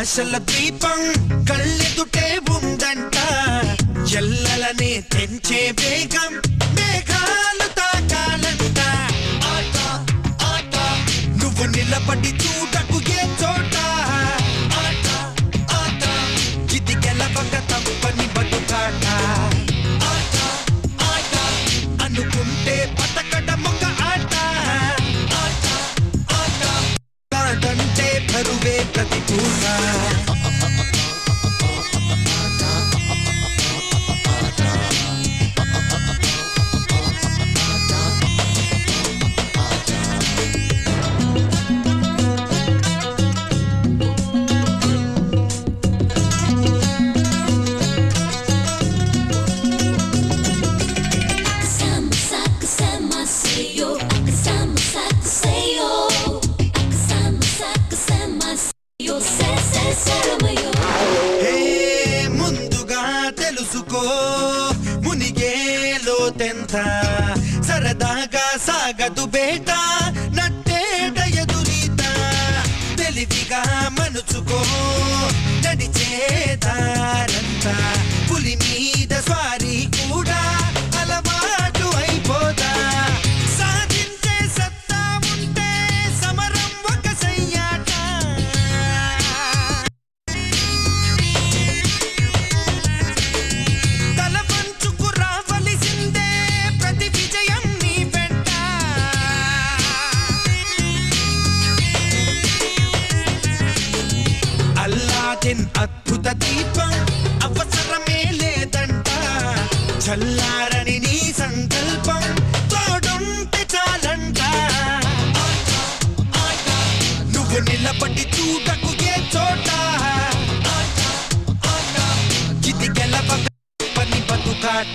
ఆశల దీపం కళ్ళెదుటే ఉందంట ఎల్లలనే తెంచే వేగం మేఘాలు తాకాలంట ఆట ఆట నువ్వు నిలబడి చూడకు ఏ చోట ఆట ఆట ఇది గెలవక తప్పని బతుకాట ఆట ఆట అనుకుంటే బతకడం ఒక ఆట ఆట ఆట కాదంటే బరువే ప్రతి పూట Akasama sakasama sayo Akasama sakasayo Akasama sakasama sayo Se se seramayo హే ముందుగా తెలుసుకో మునిగేలో తెంత సరదాగా సాగదు బేట నట్టేట ఎదురీత తెలివిగా మనుచుకో నడిచేదారంతా పులి మీద స్వారీ కూడా అలవాటు అయిపోదా సాధించే సత్తా ఉంటే సమరం ఒక సయ్యాట తల వంచుకు రావలసిందే ప్రతి విజయం నీ వెంట అల్లాదిన్ అద్భుత దీపం అవసరమే లేదంట చల్లారని నీ సంకల్పం తోడుంటే చాలంట ఆట, ఆట, నువ్వు నిలబడి చూడకు ఏ చోట ఆట, ఆట, ఇది గెలవక పని బతుకాట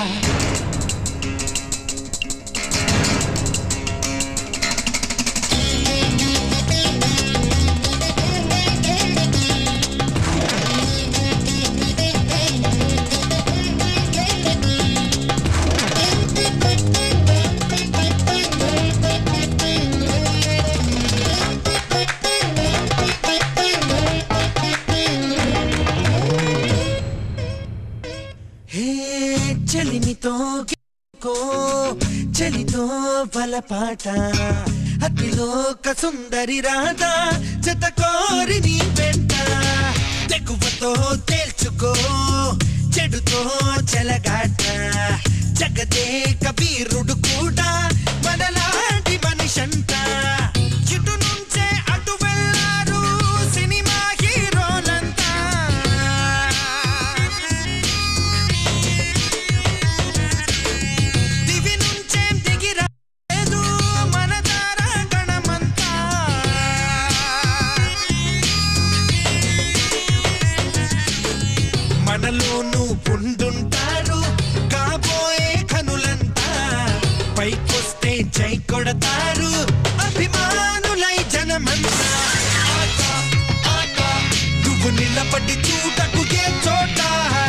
హే చెలిమితో గెలుకో చెలితో బలపాట అతిలోక సుందరి రాధా జత కోరి నీ వెంట తెగువతో తేల్చుకో చెడుతో చెలగాట జగదే కబీరుడు కూడా మనలాంటి మనిషంట ఇటు నుంచే అటు వెళ్ళారు సినిమా హీరోలంతా దివి నుంచేం దిగిరాలేదు మన దారా గణమంతా మనలోనూ ఉండుంటారు కాబోయే కనులంతా పైకొస్తే జై కొడతారు అభిమానులై జనమంతా ఆట, ఆట, నువ్వు నిలబడి చూడకు ఏ చోట